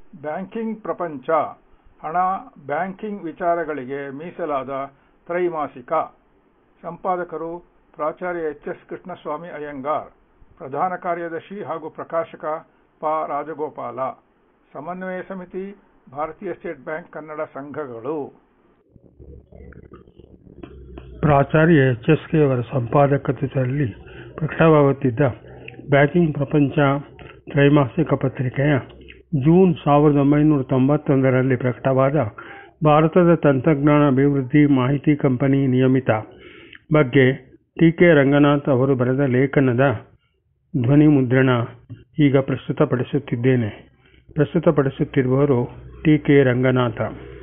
banking ಪ್ರಪಂಚ ಹಣ banking ವಿಚಾರಗಳಿಗೆ ಮೀಸಲಾದ ತ್ರೈಮಾಸಿಕ ಸಂಪಾದಕರು ಪ್ರಾಚಾರ್ಯ ಎಚ್ ಎಸ್ ಕೃಷ್ಣಸ್ವಾಮಿ ಅಯ್ಯಂಗಾರ್ ಪ್ರಧಾನ ಕಾರ್ಯದರ್ಶಿ ಹಾಗೂ ಪ್ರಕಾಶಕ ಪ ರಾಜಗೋಪಾಲ ಸಮನ್ವಯ ಸಮಿತಿ ಭಾರತೀಯ ಸ್ಟೇಟ್ ಬ್ಯಾಂಕ್ ಕನ್ನಡ ಸಂಘಗಳು ಪ್ರಾಚಾರ್ಯ ಎಚ್ ಎಸ್ ಕೆ ಅವರ ಸಂಪಾದಕತ್ವದಲ್ಲಿ ಪ್ರಕಟವಾಗುತ್ತಿದ್ದ ಬ್ಯಾಂಕಿಂಗ್ ಪ್ರಪಂಚ ತ್ರೈಮಾಸಿಕ ಪತ್ರಿಕೆಯ ಜೂನ್ ಸಾವಿರದ ಒಂಬೈನೂರ ತೊಂಬತ್ತೊಂದರಲ್ಲಿ ಪ್ರಕಟವಾದ ಭಾರತದ ತಂತ್ರಜ್ಞಾನ ಅಭಿವೃದ್ಧಿ ಮಾಹಿತಿ ಕಂಪನಿ ನಿಯಮಿತ ಬಗ್ಗೆ ಟಿ ಕೆ ರಂಗನಾಥ್ ಅವರು ಬರೆದ ಲೇಖನದ ಧ್ವನಿ ಮುದ್ರಣ ಈಗ ಪ್ರಸ್ತುತಪಡಿಸುತ್ತಿದ್ದೇನೆ ಪ್ರಸ್ತುತಪಡಿಸುತ್ತಿರುವವರು ಟಿ ಕೆ ರಂಗನಾಥ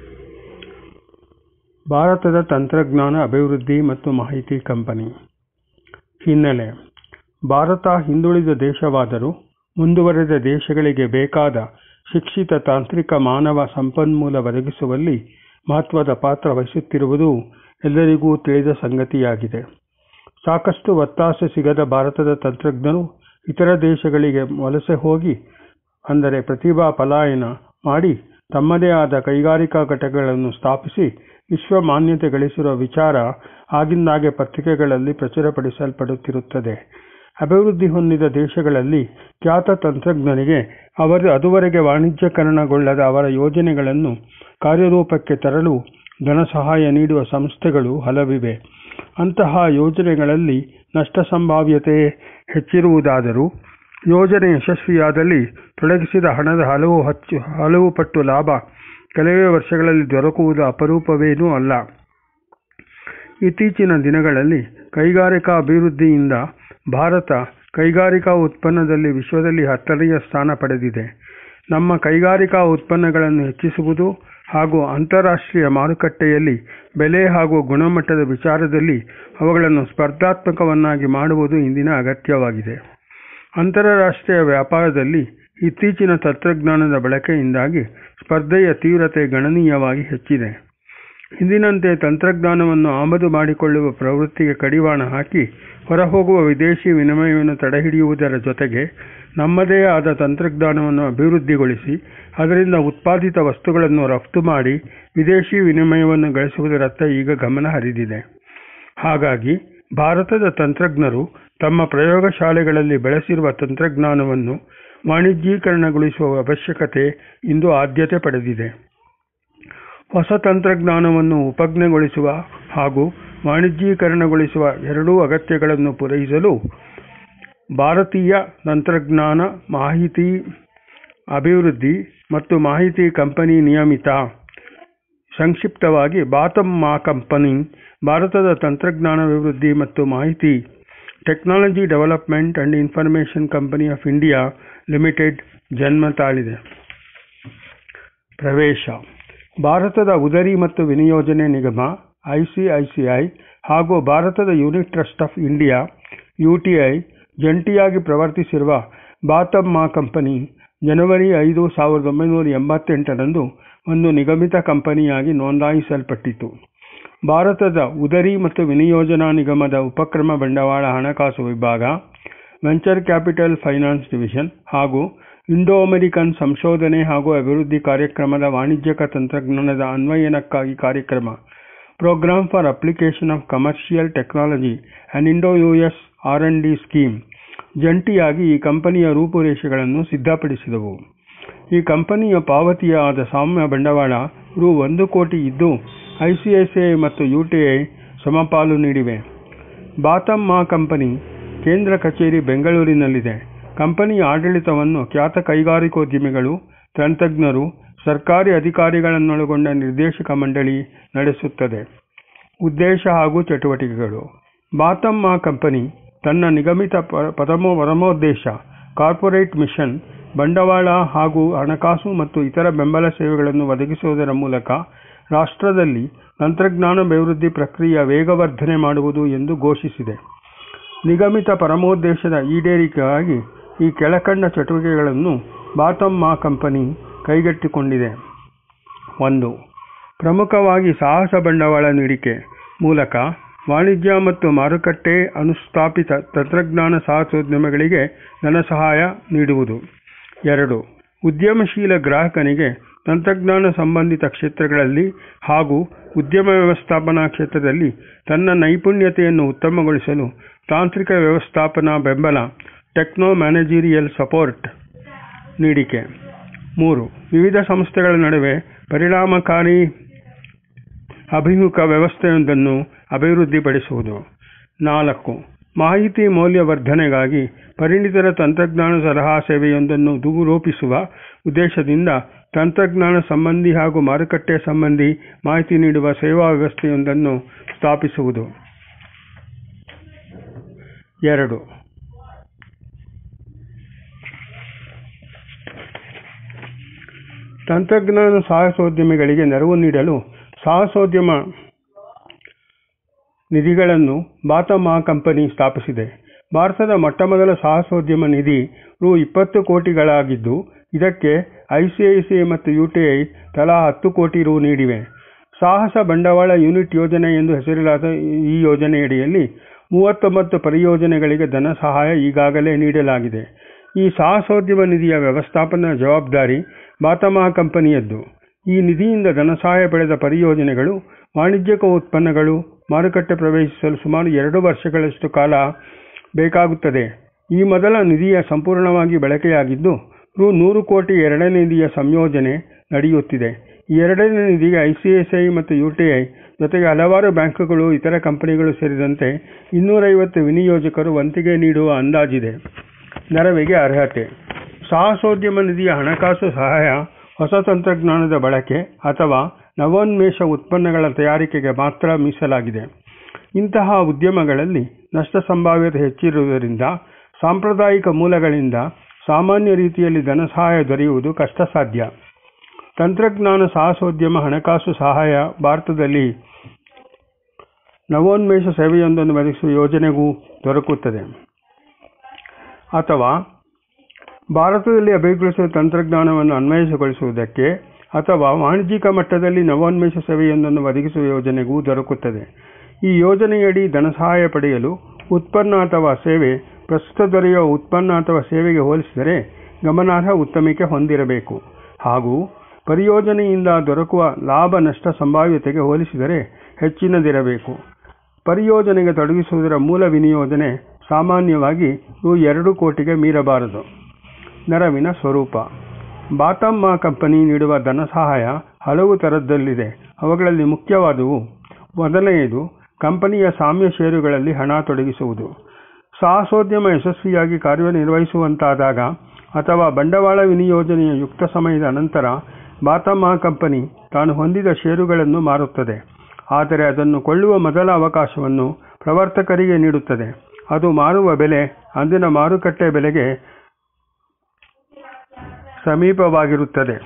ಭಾರತದ ತಂತ್ರಜ್ಞಾನ ಅಭಿವೃದ್ಧಿ ಮತ್ತು ಮಾಹಿತಿ ಕಂಪನಿ ಹಿನ್ನೆಲೆ ಭಾರತ ಹಿಂದುಳಿದ ದೇಶವಾದರೂ ಮುಂದುವರೆದ ದೇಶಗಳಿಗೆ ಬೇಕಾದ ಶಿಕ್ಷಿತ ತಾಂತ್ರಿಕ ಮಾನವ ಸಂಪನ್ಮೂಲ ಒದಗಿಸುವಲ್ಲಿ ಮಹತ್ವದ ಪಾತ್ರ ವಹಿಸುತ್ತಿರುವುದು ಎಲ್ಲರಿಗೂ ತಿಳಿದ ಸಂಗತಿಯಾಗಿದೆ ಸಾಕಷ್ಟು ಒತ್ತಾಸೆ ಸಿಗದ ಭಾರತದ ತಂತ್ರಜ್ಞರು ಇತರ ದೇಶಗಳಿಗೆ ವಲಸೆ ಹೋಗಿ ಅಂದರೆ ಪ್ರತಿಭಾ ಪಲಾಯನ ಮಾಡಿ ತಮ್ಮದೇ ಆದ ಕೈಗಾರಿಕಾ ಘಟಕಗಳನ್ನು ಸ್ಥಾಪಿಸಿ ವಿಶ್ವ ಮಾನ್ಯತೆ ಗಳಿಸಿರುವ ವಿಚಾರ ಆಗಿಂದಾಗೆ ಪತ್ರಿಕೆಗಳಲ್ಲಿ ಪ್ರಚುರಪಡಿಸಲ್ಪಡುತ್ತಿರುತ್ತದೆ ಅಭಿವೃದ್ಧಿ ಹೊಂದಿದ ದೇಶಗಳಲ್ಲಿ ಖ್ಯಾತ ತಂತ್ರಜ್ಞರಿಗೆ ಅವರು ಅದುವರೆಗೆ ವಾಣಿಜ್ಯಕರಣಗೊಳ್ಳದ ಅವರ ಯೋಜನೆಗಳನ್ನು ಕಾರ್ಯರೂಪಕ್ಕೆ ತರಲು ಧನಸಹಾಯ ನೀಡುವ ಸಂಸ್ಥೆಗಳು ಹಲವಿವೆ ಅಂತಹ ಯೋಜನೆಗಳಲ್ಲಿ ನಷ್ಟ ಸಂಭಾವ್ಯತೆ ಹೆಚ್ಚಿರುವುದಾದರೂ ಯೋಜನೆ ಯಶಸ್ವಿಯಾದಲ್ಲಿ ತೊಡಗಿಸಿದ ಹಣದ ಹಲವು ಹಚ್ಚು ಹಲವು ಪಟ್ಟು ಲಾಭ ಕೆಲವೇ ವರ್ಷಗಳಲ್ಲಿ ದೊರಕುವುದು ಅಪರೂಪವೇನೂ ಅಲ್ಲ ಇತ್ತೀಚಿನ ದಿನಗಳಲ್ಲಿ ಕೈಗಾರಿಕಾ ಅಭಿವೃದ್ಧಿಯಿಂದ ಭಾರತ ಕೈಗಾರಿಕಾ ಉತ್ಪನ್ನದಲ್ಲಿ ವಿಶ್ವದಲ್ಲಿ ಹತ್ತನೆಯ ಸ್ಥಾನ ಪಡೆದಿದೆ ನಮ್ಮ ಕೈಗಾರಿಕಾ ಉತ್ಪನ್ನಗಳನ್ನು ಹೆಚ್ಚಿಸುವುದು ಹಾಗೂ ಅಂತಾರಾಷ್ಟ್ರೀಯ ಮಾರುಕಟ್ಟೆಯಲ್ಲಿ ಬೆಲೆ ಹಾಗೂ ಗುಣಮಟ್ಟದ ವಿಚಾರದಲ್ಲಿ ಅವುಗಳನ್ನು ಸ್ಪರ್ಧಾತ್ಮಕವನ್ನಾಗಿ ಮಾಡುವುದು ಇಂದಿನ ಅಗತ್ಯವಾಗಿದೆ ಅಂತಾರಾಷ್ಟ್ರೀಯ ವ್ಯಾಪಾರದಲ್ಲಿ ಇತ್ತೀಚಿನ ತಂತ್ರಜ್ಞಾನದ ಬಳಕೆಯಿಂದಾಗಿ ಸ್ಪರ್ಧೆಯ ತೀವ್ರತೆ ಗಣನೀಯವಾಗಿ ಹೆಚ್ಚಿದೆ ಹಿಂದಿನಂತೆ ತಂತ್ರಜ್ಞಾನವನ್ನು ಆಮದು ಮಾಡಿಕೊಳ್ಳುವ ಪ್ರವೃತ್ತಿಗೆ ಕಡಿವಾಣ ಹಾಕಿ ಹೊರಹೋಗುವ ವಿದೇಶಿ ವಿನಿಮಯವನ್ನು ತಡೆಹಿಡಿಯುವುದರ ಜೊತೆಗೆ ನಮ್ಮದೇ ಆದ ತಂತ್ರಜ್ಞಾನವನ್ನು ಅಭಿವೃದ್ಧಿಗೊಳಿಸಿ ಅದರಿಂದ ಉತ್ಪಾದಿತ ವಸ್ತುಗಳನ್ನು ರಫ್ತು ಮಾಡಿ ವಿದೇಶಿ ವಿನಿಮಯವನ್ನು ಗಳಿಸುವುದರತ್ತ ಈಗ ಗಮನ ಹರಿದಿದೆ ಹಾಗಾಗಿ ಭಾರತದ ತಂತ್ರಜ್ಞರು ತಮ್ಮ ಪ್ರಯೋಗಶಾಲೆಗಳಲ್ಲಿ ಬೆಳೆಸಿರುವ ತಂತ್ರಜ್ಞಾನವನ್ನು ವಾಣಿಜ್ಯೀಕರಣಗೊಳಿಸುವ ಅವಶ್ಯಕತೆ ಇಂದು ಆದ್ಯತೆ ಪಡೆದಿದೆ ಹೊಸ ತಂತ್ರಜ್ಞಾನವನ್ನು ಉಪಜ್ಞೆಗೊಳಿಸುವ ಹಾಗೂ ವಾಣಿಜ್ಯೀಕರಣಗೊಳಿಸುವ ಎರಡೂ ಅಗತ್ಯಗಳನ್ನು ಪೂರೈಸಲು ಭಾರತೀಯ ತಂತ್ರಜ್ಞಾನ ಮಾಹಿತಿ ಅಭಿವೃದ್ಧಿ ಮತ್ತು ಮಾಹಿತಿ ಕಂಪನಿ ನಿಯಮಿತ ಸಂಕ್ಷಿಪ್ತವಾಗಿ ಬಾತಮ್ ಮಾ ಕಂಪನಿ ಭಾರತದ ತಂತ್ರಜ್ಞಾನಾಭಿವೃದ್ಧಿ ಮತ್ತು ಮಾಹಿತಿ Technology Development and Information Company of India Limited ಜನ್ಮ ತಾಳಿದೆ ಪ್ರವೇಶ ಭಾರತದ ಉದರಿ ಮತ್ತು ವಿನಿಯೋಜನೆ ನಿಗಮ ಐಸಿಐಸಿಐ ಹಾಗೂ ಭಾರತದ Unit Trust of India UTI ಜಂಟಿಯಾಗಿ ಪ್ರವರ್ತಿಸಿರುವ ಬಾತಮ್ ಮಾ ಕಂಪನಿ ಜನವರಿ ಐದು ಸಾವಿರದ ಒಂಬೈನೂರ ಎಂಬತ್ತೆಂಟರಂದು ಒಂದು ನಿಗಮಿತ ಕಂಪನಿಯಾಗಿ ನೋಂದಾಯಿಸಲ್ಪಟ್ಟಿತು ಭಾರತದ ಉದರಿ ಮತ್ತು ವಿನಿಯೋಜನಾ ನಿಗಮದ ಉಪಕ್ರಮ ಬಂಡವಾಳ ಹಣಕಾಸು ವಿಭಾಗ ವೆಂಚರ್ ಕ್ಯಾಪಿಟಲ್ ಫೈನಾನ್ಸ್ ಡಿವಿಷನ್ ಹಾಗೂ ಇಂಡೋ ಅಮೆರಿಕನ್ ಸಂಶೋಧನೆ ಹಾಗೂ ಅಭಿವೃದ್ಧಿ ಕಾರ್ಯಕ್ರಮದ ವಾಣಿಜ್ಯಕ ತಂತ್ರಜ್ಞಾನದ ಅನ್ವಯನಕ್ಕಾಗಿ ಕಾರ್ಯಕ್ರಮ Programme for Application of Commercial Technology and Indo US R and D scheme ಜಂಟಿಯಾಗಿ ಈ ಕಂಪನಿಯ ರೂಪುರೇಷೆಗಳನ್ನು ಸಿದ್ಧಪಡಿಸಿದವು ಈ ಕಂಪನಿಯ ಪಾವತಿಯ ಆದ ಸಾಮ್ಯ ಬಂಡವಾಳ ರು ಒಂದು ಕೋಟಿ ಇದ್ದು ಐಸಿಐಸಿಐ ಮತ್ತು ಯುಟಿಐ ಸಮಪಾಲು ನೀಡಿವೆ ಬಾತಮ್ ಮಾ ಕಂಪನಿ ಕೇಂದ್ರ ಕಚೇರಿ ಬೆಂಗಳೂರಿನಲ್ಲಿದೆ ಕಂಪನಿಯ ಆಡಳಿತವನ್ನು ಖ್ಯಾತ ಕೈಗಾರಿಕೋದ್ಯಮಿಗಳು ತಂತ್ರಜ್ಞರು ಸರ್ಕಾರಿ ಅಧಿಕಾರಿಗಳನ್ನೊಳಗೊಂಡ ನಿರ್ದೇಶಕ ಮಂಡಳಿ ನಡೆಸುತ್ತದೆ ಉದ್ದೇಶ ಹಾಗೂ ಚಟುವಟಿಕೆಗಳು ಬಾತಮ್ ಮಾ ಕಂಪನಿ ತನ್ನ ನಿಗಮಿತ ಪರಮೋ ಪರಮೋದ್ದೇಶ ಕಾರ್ಪೊರೇಟ್ ಮಿಷನ್ ಬಂಡವಾಳ ಹಾಗೂ ಹಣಕಾಸು ಮತ್ತು ಇತರ ಬೆಂಬಲ ಸೇವೆಗಳನ್ನು ಒದಗಿಸುವುದರ ಮೂಲಕ ರಾಷ್ಟ್ರದಲ್ಲಿ ತಂತ್ರಜ್ಞಾನಾಭಿವೃದ್ಧಿ ಪ್ರಕ್ರಿಯೆಯ ವೇಗವರ್ಧನೆ ಮಾಡುವುದು ಎಂದು ಘೋಷಿಸಿದೆ ನಿಗಮಿತ ಪರಮೋದ್ದೇಶದ ಈಡೇರಿಕೆಗಾಗಿ ಈ ಕೆಳಕಂಡ ಚಟುವಟಿಕೆಗಳನ್ನು ಬಾತಮ್ ಮಾ ಕಂಪನಿ ಕೈಗೆತ್ತಿಕೊಂಡಿದೆ ಒಂದು ಪ್ರಮುಖವಾಗಿ ಸಾಹಸ ಬಂಡವಾಳ ನೀಡಿಕೆ ಮೂಲಕ ವಾಣಿಜ್ಯ ಮತ್ತು ಮಾರುಕಟ್ಟೆ ಅನುಸ್ಥಾಪಿತ ತಂತ್ರಜ್ಞಾನ ಸಾಹಸೋದ್ಯಮಗಳಿಗೆ ಧನಸಹಾಯ ನೀಡುವುದು ಎರಡು ಉದ್ಯಮಶೀಲ ಗ್ರಾಹಕನಿಗೆ ತಂತ್ರಜ್ಞಾನ ಸಂಬಂಧಿತ ಕ್ಷೇತ್ರಗಳಲ್ಲಿ ಹಾಗೂ ಉದ್ಯಮ ವ್ಯವಸ್ಥಾಪನಾ ಕ್ಷೇತ್ರದಲ್ಲಿ ತನ್ನ ನೈಪುಣ್ಯತೆಯನ್ನು ಉತ್ತಮಗೊಳಿಸಲು ತಾಂತ್ರಿಕ ವ್ಯವಸ್ಥಾಪನಾ ಬೆಂಬಲ ಟೆಕ್ನೋ ಮ್ಯಾನೇಜೀರಿಯಲ್ ಸಪೋರ್ಟ್ ನೀಡಿಕೆ ಮೂರು ವಿವಿಧ ಸಂಸ್ಥೆಗಳ ನಡುವೆ ಪರಿಣಾಮಕಾರಿ ಅಭಿಮುಖ ವ್ಯವಸ್ಥೆಯೊಂದನ್ನು ಅಭಿವೃದ್ಧಿಪಡಿಸುವುದು ನಾಲ್ಕು ಮಾಹಿತಿ ಮೌಲ್ಯವರ್ಧನೆಗಾಗಿ ಪರಿಣಿತರ ತಂತ್ರಜ್ಞಾನ ಸಲಹಾ ಸೇವೆಯೊಂದನ್ನು ರೂಪಿಸುವ ಉದ್ದೇಶದಿಂದ ತಂತ್ರಜ್ಞಾನ ಸಂಬಂಧಿ ಹಾಗೂ ಮಾರುಕಟ್ಟೆ ಸಂಬಂಧಿ ಮಾಹಿತಿ ನೀಡುವ ಸೇವಾ ವ್ಯವಸ್ಥೆಯೊಂದನ್ನು ಸ್ಥಾಪಿಸುವುದು ಎರಡು ತಂತ್ರಜ್ಞಾನ ಸಾಹಸೋದ್ಯಮಿಗಳಿಗೆ ನೆರವು ನೀಡಲು ಸಾಹಸೋದ್ಯಮ ನಿಧಿಗಳನ್ನು ಬಾತಮ್ ಆ ಕಂಪನಿ ಸ್ಥಾಪಿಸಿದೆ ಭಾರತದ ಮೊಟ್ಟಮೊದಲ ಸಾಹಸೋದ್ಯಮ ನಿಧಿ ರು ಇಪ್ಪತ್ತು ಕೋಟಿಗಳಾಗಿದ್ದು ಇದಕ್ಕೆ ಐಸಿಐಸಿಐ ಮತ್ತು ಯುಟಿಐ ತಲಾ ಹತ್ತು ಕೋಟಿ ರು ನೀಡಿವೆ ಸಾಹಸ ಬಂಡವಾಳ ಯೂನಿಟ್ ಯೋಜನೆ ಎಂದು ಹೆಸರಿಸಲಾದ ಈ ಯೋಜನೆಯಡಿಯಲ್ಲಿ ಮೂವತ್ತೊಂಬತ್ತು ಪರಿಯೋಜನೆಗಳಿಗೆ ಧನ ಸಹಾಯ ಈಗಾಗಲೇ ನೀಡಲಾಗಿದೆ ಈ ಸಾಹಸೋದ್ಯಮ ನಿಧಿಯ ವ್ಯವಸ್ಥಾಪನಾ ಜವಾಬ್ದಾರಿ ಬಾತಮ್ ಆ ಕಂಪನಿಯದ್ದು ಈ ನಿಧಿಯಿಂದ ಧನಸಹಾಯ ಪಡೆದ ಪರಿಯೋಜನೆಗಳು ವಾಣಿಜ್ಯಿಕ ಉತ್ಪನ್ನಗಳು ಮಾರುಕಟ್ಟೆ ಪ್ರವೇಶಿಸಲು ಸುಮಾರು ಎರಡು ವರ್ಷಗಳಷ್ಟು ಕಾಲ ಬೇಕಾಗುತ್ತದೆ ಈ ಮೊದಲ ನಿಧಿಯ ಸಂಪೂರ್ಣವಾಗಿ ಬಳಕೆಯಾಗಿದ್ದು ರು ನೂರು ಕೋಟಿ ಎರಡನೇ ನಿಧಿಯ ಸಂಯೋಜನೆ ನಡೆಯುತ್ತಿದೆ ಈ ಎರಡನೇ ನಿಧಿಗೆ ಐಸಿಐಸಿಐ ಮತ್ತು ಯುಟಿಐ ಜೊತೆಗೆ ಹಲವಾರು ಬ್ಯಾಂಕುಗಳು ಇತರ ಕಂಪನಿಗಳು ಸೇರಿದಂತೆ ಇನ್ನೂರೈವತ್ತು ವಿನಿಯೋಜಕರು ವಂತಿಗೆ ನೀಡುವ ಅಂದಾಜಿದೆ ನೆರವಿಗೆ ಅರ್ಹತೆ ಸಾಹಸೋದ್ಯಮ ನಿಧಿಯ ಹಣಕಾಸು ಸಹಾಯ ಹೊಸ ತಂತ್ರಜ್ಞಾನದ ಬಳಕೆ ಅಥವಾ ನವೋನ್ಮೇಷ ಉತ್ಪನ್ನಗಳ ತಯಾರಿಕೆಗೆ ಮಾತ್ರ ಮೀಸಲಾಗಿದೆ ಇಂತಹ ಉದ್ಯಮಗಳಲ್ಲಿ ನಷ್ಟ ಸಂಭಾವ್ಯತೆ ಹೆಚ್ಚಿರುವುದರಿಂದ ಸಾಂಪ್ರದಾಯಿಕ ಮೂಲಗಳಿಂದ ಸಾಮಾನ್ಯ ರೀತಿಯಲ್ಲಿ ಧನಸಹಾಯ ದೊರೆಯುವುದು ಕಷ್ಟಸಾಧ್ಯ ತಂತ್ರಜ್ಞಾನ ಸಾಹಸೋದ್ಯಮ ಹಣಕಾಸು ಸಹಾಯ ಭಾರತದಲ್ಲಿ ನವೋನ್ಮೇಷ ಸೇವೆಯೊಂದನ್ನು ಒದಗಿಸುವ ಯೋಜನೆಗೂ ದೊರಕುತ್ತದೆ ಅಥವಾ ಭಾರತದಲ್ಲಿ ಅಭಿವೃದ್ಧಿಗೊಳಿಸುವ ತಂತ್ರಜ್ಞಾನವನ್ನು ಅನ್ವಯಿಸಿಗೊಳಿಸುವುದಕ್ಕೆ ಅಥವಾ ವಾಣಿಜ್ಯಿಕ ಮಟ್ಟದಲ್ಲಿ ನವೋನ್ಮೇಷ ಸೇವೆಯೊಂದನ್ನು ಒದಗಿಸುವ ಯೋಜನೆಗೂ ದೊರಕುತ್ತದೆ ಈ ಯೋಜನೆಯಡಿ ಧನಸಹಾಯ ಪಡೆಯಲು ಉತ್ಪನ್ನ ಅಥವಾ ಸೇವೆ ಪ್ರಸ್ತುತ ದೊರೆಯುವ ಉತ್ಪನ್ನ ಅಥವಾ ಸೇವೆಗೆ ಹೋಲಿಸಿದರೆ ಗಮನಾರ್ಹ ಉತ್ತಮಿಕೆ ಹೊಂದಿರಬೇಕು ಹಾಗೂ ಪರಿಯೋಜನೆಯಿಂದ ದೊರಕುವ ಲಾಭ ನಷ್ಟ ಸಂಭಾವ್ಯತೆಗೆ ಹೋಲಿಸಿದರೆ ಹೆಚ್ಚಿನದಿರಬೇಕು ಪರಿಯೋಜನೆಗೆ ತೊಡಗಿಸುವುದರ ಮೂಲ ವಿನಿಯೋಜನೆ ಸಾಮಾನ್ಯವಾಗಿ ರು ಎರಡು ಕೋಟಿಗೆ ಮೀರಬಾರದು ನೆರವಿನ ಸ್ವರೂಪ ಬಾತಮ್ ಆ ಕಂಪನಿ ನೀಡುವ ಧನಸಹಾಯ ಹಲವು ಥರದಲ್ಲಿದೆ ಅವುಗಳಲ್ಲಿ ಮುಖ್ಯವಾದವು ಮೊದಲನೆಯದು ಕಂಪನಿಯ ಸಾಮ್ಯ ಷೇರುಗಳಲ್ಲಿ ಹಣ ತೊಡಗಿಸುವುದು ಸಾಹಸೋದ್ಯಮ ಯಶಸ್ವಿಯಾಗಿ ಕಾರ್ಯನಿರ್ವಹಿಸುವಂತಾದಾಗ ಅಥವಾ ಬಂಡವಾಳ ವಿನಿಯೋಜನೆಯ ಯುಕ್ತ ಸಮಯದ ನಂತರ ಬಾತಮ್ ಆ ಕಂಪನಿ ತಾನು ಹೊಂದಿದ ಷೇರುಗಳನ್ನು ಮಾರುತ್ತದೆ ಆದರೆ ಅದನ್ನು ಕೊಳ್ಳುವ ಮೊದಲ ಅವಕಾಶವನ್ನು ಪ್ರವರ್ತಕರಿಗೆ ನೀಡುತ್ತದೆ ಅದು ಮಾರುವ ಬೆಲೆ ಅಂದಿನ ಮಾರುಕಟ್ಟೆ ಬೆಲೆಗೆ ಸಮೀಪವಾಗಿರುತ್ತದೆ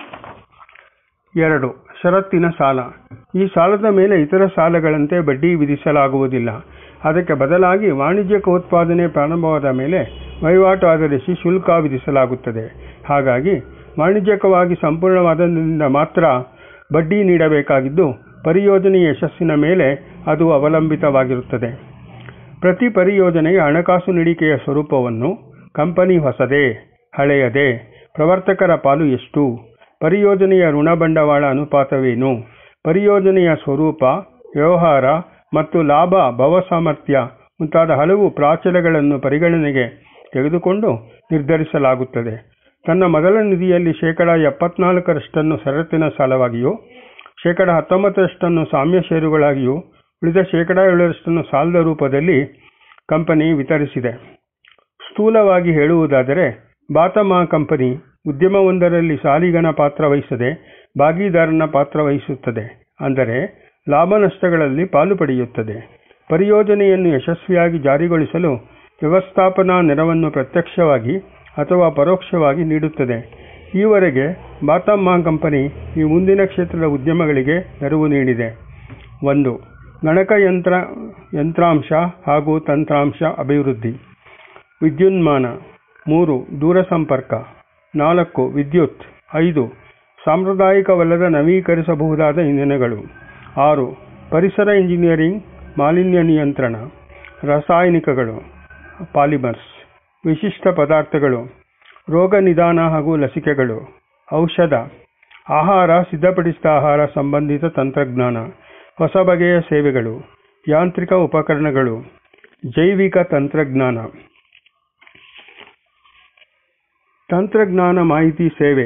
ಎರಡು ಷರತ್ತಿನ ಸಾಲ ಈ ಸಾಲದ ಮೇಲೆ ಇತರ ಸಾಲಗಳಂತೆ ಬಡ್ಡಿ ವಿಧಿಸಲಾಗುವುದಿಲ್ಲ ಅದಕ್ಕೆ ಬದಲಾಗಿ ವಾಣಿಜ್ಯಿಕ ಉತ್ಪಾದನೆ ಪ್ರಾರಂಭವಾದ ಮೇಲೆ ವಹಿವಾಟು ಆಧರಿಸಿ ಶುಲ್ಕ ವಿಧಿಸಲಾಗುತ್ತದೆ ಹಾಗಾಗಿ ವಾಣಿಜ್ಯಿಕವಾಗಿ ಸಂಪೂರ್ಣವಾದದಿಂದ ಮಾತ್ರ ಬಡ್ಡಿ ನೀಡಬೇಕಾಗಿದ್ದು ಪರಿಯೋಜನೆಯ ಯಶಸ್ಸಿನ ಮೇಲೆ ಅದು ಅವಲಂಬಿತವಾಗಿರುತ್ತದೆ ಪ್ರತಿ ಪರಿಯೋಜನೆಯ ಹಣಕಾಸು ನೀಡಿಕೆಯ ಸ್ವರೂಪವನ್ನು ಕಂಪನಿ ಹೊಸದೇ ಹಳೆಯದೇ ಪ್ರವರ್ತಕರ ಪಾಲು ಎಷ್ಟು ಪರಿಯೋಜನೆಯ ಋಣ ಬಂಡವಾಳ ಅನುಪಾತವೇನು ಪರಿಯೋಜನೆಯ ಸ್ವರೂಪ ವ್ಯವಹಾರ ಮತ್ತು ಲಾಭ ಭವಸಾಮರ್ಥ್ಯ ಮುಂತಾದ ಹಲವು ಪ್ರಾಚಲಗಳನ್ನು ಪರಿಗಣನೆಗೆ ತೆಗೆದುಕೊಂಡು ನಿರ್ಧರಿಸಲಾಗುತ್ತದೆ ತನ್ನ ಮೊದಲ ನಿಧಿಯಲ್ಲಿ ಶೇಕಡ ಎಪ್ಪತ್ನಾಲ್ಕರಷ್ಟನ್ನು ಷರತ್ತಿನ ಸಾಲವಾಗಿಯೂ ಶೇಕಡ ಹತ್ತೊಂಬತ್ತರಷ್ಟನ್ನು ಸಾಮ್ಯ ಷೇರುಗಳಾಗಿಯೂ ಉಳಿದ ಶೇಕಡ ಏಳರಷ್ಟನ್ನು ಸಾಲದ ರೂಪದಲ್ಲಿ ಕಂಪನಿ ವಿತರಿಸಿದೆ ಸ್ಥೂಲವಾಗಿ ಹೇಳುವುದಾದರೆ ಬಾತಮ್ ಆ ಕಂಪನಿ ಉದ್ಯಮವೊಂದರಲ್ಲಿ ಸಾಲಿಗನ ಪಾತ್ರ ವಹಿಸದೆ ಭಾಗೀದಾರನ ಪಾತ್ರ ವಹಿಸುತ್ತದೆ ಅಂದರೆ ಲಾಭ ನಷ್ಟಗಳಲ್ಲಿ ಪಾಲು ಪಡೆಯುತ್ತದೆ ಪರಿಯೋಜನೆಯನ್ನು ಯಶಸ್ವಿಯಾಗಿ ಜಾರಿಗೊಳಿಸಲು ವ್ಯವಸ್ಥಾಪನಾ ನೆರವನ್ನು ಪ್ರತ್ಯಕ್ಷವಾಗಿ ಅಥವಾ ಪರೋಕ್ಷವಾಗಿ ನೀಡುತ್ತದೆ ಈವರೆಗೆ ಬಾತಮ್ ಆ ಕಂಪನಿ ಈ ಮುಂದಿನ ಕ್ಷೇತ್ರದ ಉದ್ಯಮಗಳಿಗೆ ನೆರವು ನೀಡಿದೆ ಒಂದು ಗಣಕಯಂತ್ರ ಯಂತ್ರಾಂಶ ಹಾಗೂ ತಂತ್ರಾಂಶ ಅಭಿವೃದ್ಧಿ ವಿದ್ಯುನ್ಮಾನ ಮೂರು ದೂರಸಂಪರ್ಕ ನಾಲ್ಕು ವಿದ್ಯುತ್ ಐದು ಸಾಂಪ್ರದಾಯಿಕವಲ್ಲದ ನವೀಕರಿಸಬಹುದಾದ ಇಂಧನಗಳು ಆರು ಪರಿಸರ ಇಂಜಿನಿಯರಿಂಗ್ ಮಾಲಿನ್ಯ ನಿಯಂತ್ರಣ ರಾಸಾಯನಿಕಗಳು ಪಾಲಿಮರ್ಸ್ ವಿಶಿಷ್ಟ ಪದಾರ್ಥಗಳು ರೋಗ ನಿದಾನ ಹಾಗೂ ಲಸಿಕೆಗಳು ಔಷಧ ಆಹಾರ ಸಿದ್ಧಪಡಿಸಿದ ಆಹಾರ ಸಂಬಂಧಿತ ತಂತ್ರಜ್ಞಾನ ಹೊಸ ಬಗೆಯ ಸೇವೆಗಳು ಯಾಂತ್ರಿಕ ಉಪಕರಣಗಳು ಜೈವಿಕ ತಂತ್ರಜ್ಞಾನ ತಂತ್ರಜ್ಞಾನ ಮಾಹಿತಿ ಸೇವೆ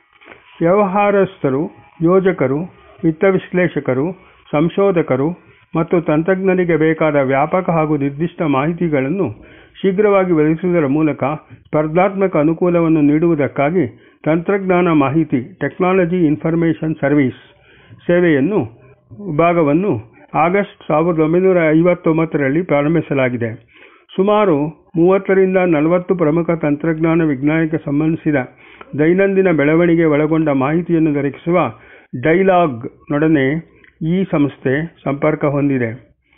ವ್ಯವಹಾರಸ್ಥರು ಯೋಜಕರು ವಿತ್ತ ವಿಶ್ಲೇಷಕರು ಸಂಶೋಧಕರು ಮತ್ತು ತಂತ್ರಜ್ಞರಿಗೆ ಬೇಕಾದ ವ್ಯಾಪಕ ಹಾಗೂ ನಿರ್ದಿಷ್ಟ ಮಾಹಿತಿಗಳನ್ನು ಶೀಘ್ರವಾಗಿ ಒದಗಿಸುವುದರ ಮೂಲಕ ಸ್ಪರ್ಧಾತ್ಮಕ ಅನುಕೂಲವನ್ನು ನೀಡುವುದಕ್ಕಾಗಿ ತಂತ್ರಜ್ಞಾನ ಮಾಹಿತಿ ಟೆಕ್ನಾಲಜಿ ಇನ್ಫಾರ್ಮೇಷನ್ ಸರ್ವಿಸ್ ಸೇವೆಯನ್ನು ವಿಭಾಗವನ್ನು ಆಗಸ್ಟ್ ಸಾವಿರದ ಒಂಬೈನೂರ ಐವತ್ತೊಂಬತ್ತರಲ್ಲಿ ಪ್ರಾರಂಭಿಸಲಾಗಿದೆ ಸುಮಾರು ಮೂವತ್ತರಿಂದ ನಲವತ್ತು ಪ್ರಮುಖ ತಂತ್ರಜ್ಞಾನ ವಿಜ್ಞಾನಕ್ಕೆ ಸಂಬಂಧಿಸಿದ ದೈನಂದಿನ ಬೆಳವಣಿಗೆ ಒಳಗೊಂಡ ಮಾಹಿತಿಯನ್ನು ದೊರಕಿಸುವ ಡೈಲಾಗ್ ನೊಡನೆ ಈ ಸಂಸ್ಥೆ ಸಂಪರ್ಕ ಹೊಂದಿದೆ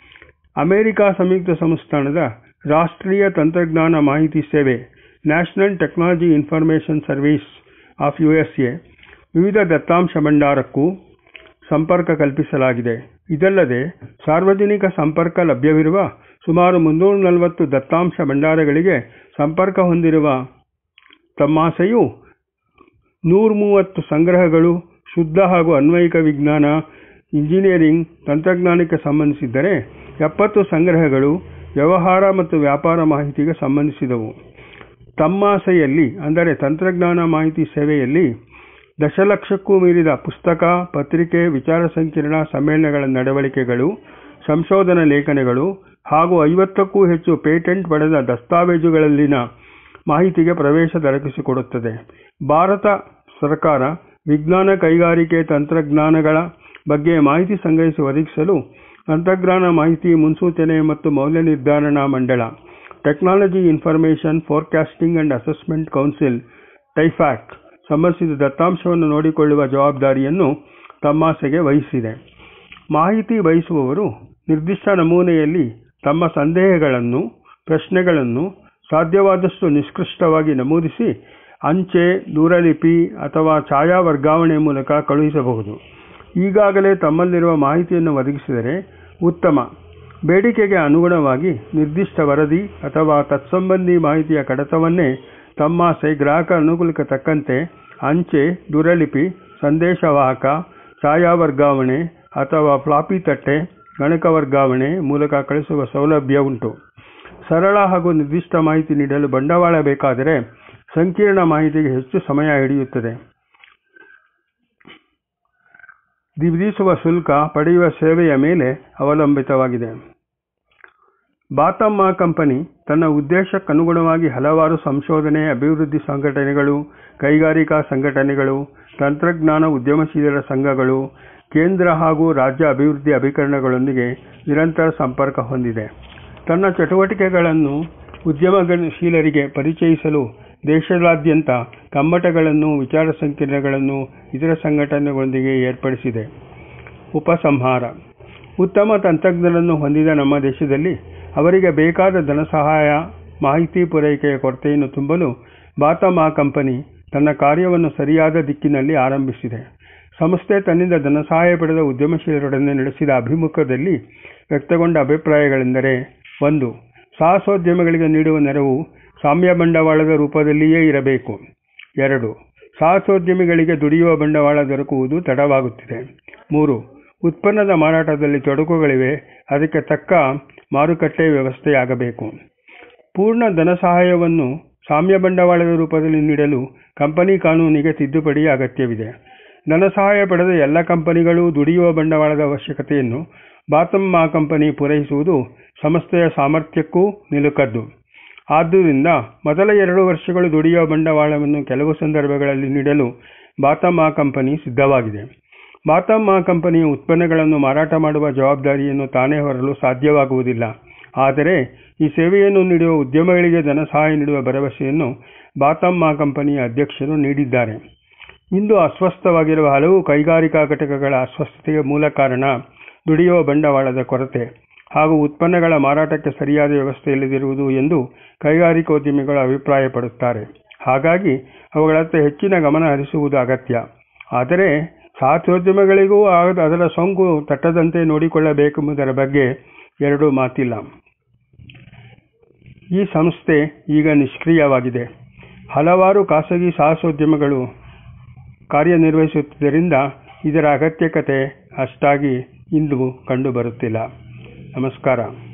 ಅಮೆರಿಕ ಸಂಯುಕ್ತ ಸಂಸ್ಥಾನದ ರಾಷ್ಟ್ರೀಯ ತಂತ್ರಜ್ಞಾನ ಮಾಹಿತಿ ಸೇವೆ National Technology Information Service of USA ವಿವಿಧ ದತ್ತಾಂಶ ಭಂಡಾರಕ್ಕೂ ಸಂಪರ್ಕ ಕಲ್ಪಿಸಲಾಗಿದೆ ಇದಲ್ಲದೆ ಸಾರ್ವಜನಿಕ ಸಂಪರ್ಕ ಲಭ್ಯವಿರುವ ಸುಮಾರು ಮುನ್ನೂರ ನಲವತ್ತು ದತ್ತಾಂಶ ಭಂಡಾರಗಳಿಗೆ ಸಂಪರ್ಕ ಹೊಂದಿರುವ ತಮ್ಮಾಸೆಯು ನೂರ ಮೂವತ್ತು ಸಂಗ್ರಹಗಳು ಶುದ್ಧ ಹಾಗೂ ಅನ್ವಯಿಕ ವಿಜ್ಞಾನ ಇಂಜಿನಿಯರಿಂಗ್ ತಂತ್ರಜ್ಞಾನಕ್ಕೆ ಸಂಬಂಧಿಸಿದ್ದರೆ ಎಪ್ಪತ್ತು ಸಂಗ್ರಹಗಳು ವ್ಯವಹಾರ ಮತ್ತು ವ್ಯಾಪಾರ ಮಾಹಿತಿಗೆ ಸಂಬಂಧಿಸಿದವು ತಮ್ಮಾಸೆಯಲ್ಲಿ ಅಂದರೆ ತಂತ್ರಜ್ಞಾನ ಮಾಹಿತಿ ಸೇವೆಯಲ್ಲಿ ದಶಲಕ್ಷಕ್ಕೂ ಮೀರಿದ ಪುಸ್ತಕ ಪತ್ರಿಕೆ ವಿಚಾರ ಸಂಕಿರಣ ಸಮ್ಮೇಳನಗಳ ನಡವಳಿಕೆಗಳು ಸಂಶೋಧನಾ ಲೇಖನಗಳು ಹಾಗೂ ಐವತ್ತಕ್ಕೂ ಹೆಚ್ಚು ಪೇಟೆಂಟ್ ಪಡೆದ ದಸ್ತಾವೇಜುಗಳಲ್ಲಿನ ಮಾಹಿತಿಗೆ ಪ್ರವೇಶ ದೊರಕಿಸಿಕೊಡುತ್ತದೆ ಭಾರತ ಸರ್ಕಾರ ವಿಜ್ಞಾನ ಕೈಗಾರಿಕೆ ತಂತ್ರಜ್ಞಾನಗಳ ಬಗ್ಗೆ ಮಾಹಿತಿ ಸಂಗ್ರಹಿಸಿ ಒದಗಿಸಲು ತಂತ್ರಜ್ಞಾನ ಮಾಹಿತಿ ಮುನ್ಸೂಚನೆ ಮತ್ತು ಮೌಲ್ಯ ನಿರ್ಧಾರಣಾ ಮಂಡಳ Technology Information Forecasting and Assessment Council TIFAC ಸಂಬಂಧಿಸಿದ ದತ್ತಾಂಶವನ್ನು ನೋಡಿಕೊಳ್ಳುವ ಜವಾಬ್ದಾರಿಯನ್ನು ತಮ್ಮಾಸೆಗೆ ವಹಿಸಿದೆ ಮಾಹಿತಿ ಬಯಸುವವರು ನಿರ್ದಿಷ್ಟ ನಮೂನೆಯಲ್ಲಿ ತಮ್ಮ ಸಂದೇಹಗಳನ್ನು ಪ್ರಶ್ನೆಗಳನ್ನು ಸಾಧ್ಯವಾದಷ್ಟು ನಿಷ್ಕೃಷ್ಟವಾಗಿ ನಮೂದಿಸಿ ಅಂಚೆ ದೂರಲಿಪಿ ಅಥವಾ ಛಾಯಾ ವರ್ಗಾವಣೆ ಮೂಲಕ ಕಳುಹಿಸಬಹುದು ಈಗಾಗಲೇ ತಮ್ಮಲ್ಲಿರುವ ಮಾಹಿತಿಯನ್ನು ಒದಗಿಸಿದರೆ ಉತ್ತಮ ಬೇಡಿಕೆಗೆ ಅನುಗುಣವಾಗಿ ನಿರ್ದಿಷ್ಟ ವರದಿ ಅಥವಾ ತತ್ಸಂಬಂಧಿ ಮಾಹಿತಿಯ ಕಡತವನ್ನೇ ತಮ್ಮಾಸೆ ಗ್ರಾಹಕ ಅನುಕೂಲಕ್ಕೆ ತಕ್ಕಂತೆ ಅಂಚೆ ದುರಲಿಪಿ ಸಂದೇಶವಾಹಕ ಛಾಯಾ ವರ್ಗಾವಣೆ ಅಥವಾ ಫ್ಲಾಪಿ ತಟ್ಟೆ ಗಣಕ ವರ್ಗಾವಣೆ ಮೂಲಕ ಕಳಿಸುವ ಸೌಲಭ್ಯ ಉಂಟು ಸರಳ ಹಾಗೂ ನಿರ್ದಿಷ್ಟ ಮಾಹಿತಿ ನೀಡಲು ಬಂಡವಾಳ ಬೇಕಾದರೆ ಸಂಕೀರ್ಣ ಮಾಹಿತಿಗೆ ಹೆಚ್ಚು ಸಮಯ ಹಿಡಿಯುತ್ತದೆ ವಿಧಿಸುವ ಶುಲ್ಕ ಪಡೆಯುವ ಸೇವೆಯ ಮೇಲೆ ಅವಲಂಬಿತವಾಗಿದೆ ಬಾತಮ್ಮ ಕಂಪನಿ ತನ್ನ ಉದ್ದೇಶಕ್ಕನುಗುಣವಾಗಿ ಹಲವಾರು ಸಂಶೋಧನೆ ಅಭಿವೃದ್ಧಿ ಸಂಘಟನೆಗಳು ಕೈಗಾರಿಕಾ ಸಂಘಟನೆಗಳು ತಂತ್ರಜ್ಞಾನ ಉದ್ಯಮಶೀಲರ ಸಂಘಗಳು ಕೇಂದ್ರ ಹಾಗೂ ರಾಜ್ಯ ಅಭಿವೃದ್ಧಿ ಅಭಿಕರಣಗಳೊಂದಿಗೆ ನಿರಂತರ ಸಂಪರ್ಕ ಹೊಂದಿದೆ ತನ್ನ ಚಟುವಟಿಕೆಗಳನ್ನು ಉದ್ಯಮಶೀಲರಿಗೆ ಪರಿಚಯಿಸಲು ದೇಶದಾದ್ಯಂತ ಕಮ್ಮಟಗಳನ್ನು ವಿಚಾರ ಸಂಕಿರಣಗಳನ್ನು ಇತರ ಸಂಘಟನೆಗಳೊಂದಿಗೆ ಏರ್ಪಡಿಸಿದೆ ಉಪಸಂಹಾರ ಉತ್ತಮ ತಂತ್ರಜ್ಞರನ್ನು ಹೊಂದಿದ ನಮ್ಮ ದೇಶದಲ್ಲಿ ಅವರಿಗೆ ಬೇಕಾದ ಧನಸಹಾಯ ಮಾಹಿತಿ ಪೂರೈಕೆಯ ಕೊರತೆಯನ್ನು ತುಂಬಲು ಬಾತಮಾ ಕಂಪನಿ ತನ್ನ ಕಾರ್ಯವನ್ನು ಸರಿಯಾದ ದಿಕ್ಕಿನಲ್ಲಿ ಆರಂಭಿಸಿದೆ ಸಂಸ್ಥೆ ತನ್ನಿಂದ ಧನಸಹಾಯ ಪಡೆದ ಉದ್ಯಮಶೀಲರೊಡನೆ ನಡೆಸಿದ ಅಭಿಮುಖದಲ್ಲಿ ವ್ಯಕ್ತಗೊಂಡ ಅಭಿಪ್ರಾಯಗಳೆಂದರೆ ಒಂದು ಸಾಹಸೋದ್ಯಮಗಳಿಗೆ ನೀಡುವ ನೆರವು ಸಾಮ್ಯ ಬಂಡವಾಳದ ರೂಪದಲ್ಲಿಯೇ ಇರಬೇಕು ಎರಡು ಸಾಹಸೋದ್ಯಮಿಗಳಿಗೆ ದುಡಿಯುವ ಬಂಡವಾಳ ದೊರಕುವುದು ತಡವಾಗುತ್ತಿದೆ ಮೂರು ಉತ್ಪನ್ನದ ಮಾರಾಟದಲ್ಲಿ ತೊಡಕುಗಳಿವೆ ಅದಕ್ಕೆ ತಕ್ಕ ಮಾರುಕಟ್ಟೆ ವ್ಯವಸ್ಥೆಯಾಗಬೇಕು ಪೂರ್ಣ ಧನಸಹಾಯವನ್ನು ಸಾಮ್ಯ ಬಂಡವಾಳದ ರೂಪದಲ್ಲಿ ನೀಡಲು ಕಂಪನಿ ಕಾನೂನಿಗೆ ತಿದ್ದುಪಡಿಯ ಅಗತ್ಯವಿದೆ ಧನಸಹಾಯ ಪಡೆದ ಎಲ್ಲ ಕಂಪನಿಗಳು ದುಡಿಯುವ ಬಂಡವಾಳದ ಅವಶ್ಯಕತೆಯನ್ನು ಬಾತಮ್ಮ ಕಂಪನಿ ಪೂರೈಸುವುದು ಸಂಸ್ಥೆಯ ಸಾಮರ್ಥ್ಯಕ್ಕೂ ನಿಲುಕದ್ದು ಆದ್ದರಿಂದ ಮೊದಲ ಎರಡು ವರ್ಷಗಳು ದುಡಿಯುವ ಬಂಡವಾಳವನ್ನು ಕೆಲವು ಸಂದರ್ಭಗಳಲ್ಲಿ ನೀಡಲು ಬಾತಮ್ಮ ಕಂಪನಿ ಸಿದ್ಧವಾಗಿದೆ ಬಾತಮ್ಮ ಕಂಪನಿಯ ಉತ್ಪನ್ನಗಳನ್ನು ಮಾರಾಟ ಮಾಡುವ ಜವಾಬ್ದಾರಿಯನ್ನು ತಾನೇ ಹೊರಲು ಸಾಧ್ಯವಾಗುವುದಿಲ್ಲ ಆದರೆ ಈ ಸೇವೆಯನ್ನು ನೀಡುವ ಉದ್ಯಮಗಳಿಗೆ ಧನಸಹಾಯ ನೀಡುವ ಭರವಸೆಯನ್ನು ಬಾತಮ್ಮ ಕಂಪನಿಯ ಅಧ್ಯಕ್ಷರು ನೀಡಿದ್ದಾರೆ ಇಂದು ಅಸ್ವಸ್ಥವಾಗಿರುವ ಹಲವು ಕೈಗಾರಿಕಾ ಘಟಕಗಳ ಅಸ್ವಸ್ಥತೆಗೆ ಮೂಲ ಕಾರಣ ದುಡಿಯುವ ಬಂಡವಾಳದ ಕೊರತೆ ಹಾಗೂ ಉತ್ಪನ್ನಗಳ ಮಾರಾಟಕ್ಕೆ ಸರಿಯಾದ ವ್ಯವಸ್ಥೆ ಇಲ್ಲದಿರುವುದು ಎಂದು ಕೈಗಾರಿಕೋದ್ಯಮಿಗಳು ಅಭಿಪ್ರಾಯಪಡುತ್ತಾರೆ ಹಾಗಾಗಿ ಅವುಗಳತ್ತ ಹೆಚ್ಚಿನ ಗಮನ ಹರಿಸುವುದು ಅಗತ್ಯ ಆದರೆ ಸಾಹಸೋದ್ಯಮಗಳಿಗೂ ಅದರ ಸೋಂಕು ತಟ್ಟದಂತೆ ನೋಡಿಕೊಳ್ಳಬೇಕೆಂಬುದರ ಬಗ್ಗೆ ಎರಡೂ ಮಾತಿಲ್ಲ ಈ ಸಂಸ್ಥೆ ಈಗ ನಿಷ್ಕ್ರಿಯವಾಗಿದೆ ಹಲವಾರು ಖಾಸಗಿ ಸಾಹಸೋದ್ಯಮಗಳು ಕಾರ್ಯನಿರ್ವಹಿಸುತ್ತಿದ್ದರಿಂದ ಇದರ ಅಗತ್ಯಕತೆ ಅಷ್ಟಾಗಿ ಇಂದು ಕಂಡುಬರುತ್ತಿಲ್ಲ ನಮಸ್ಕಾರ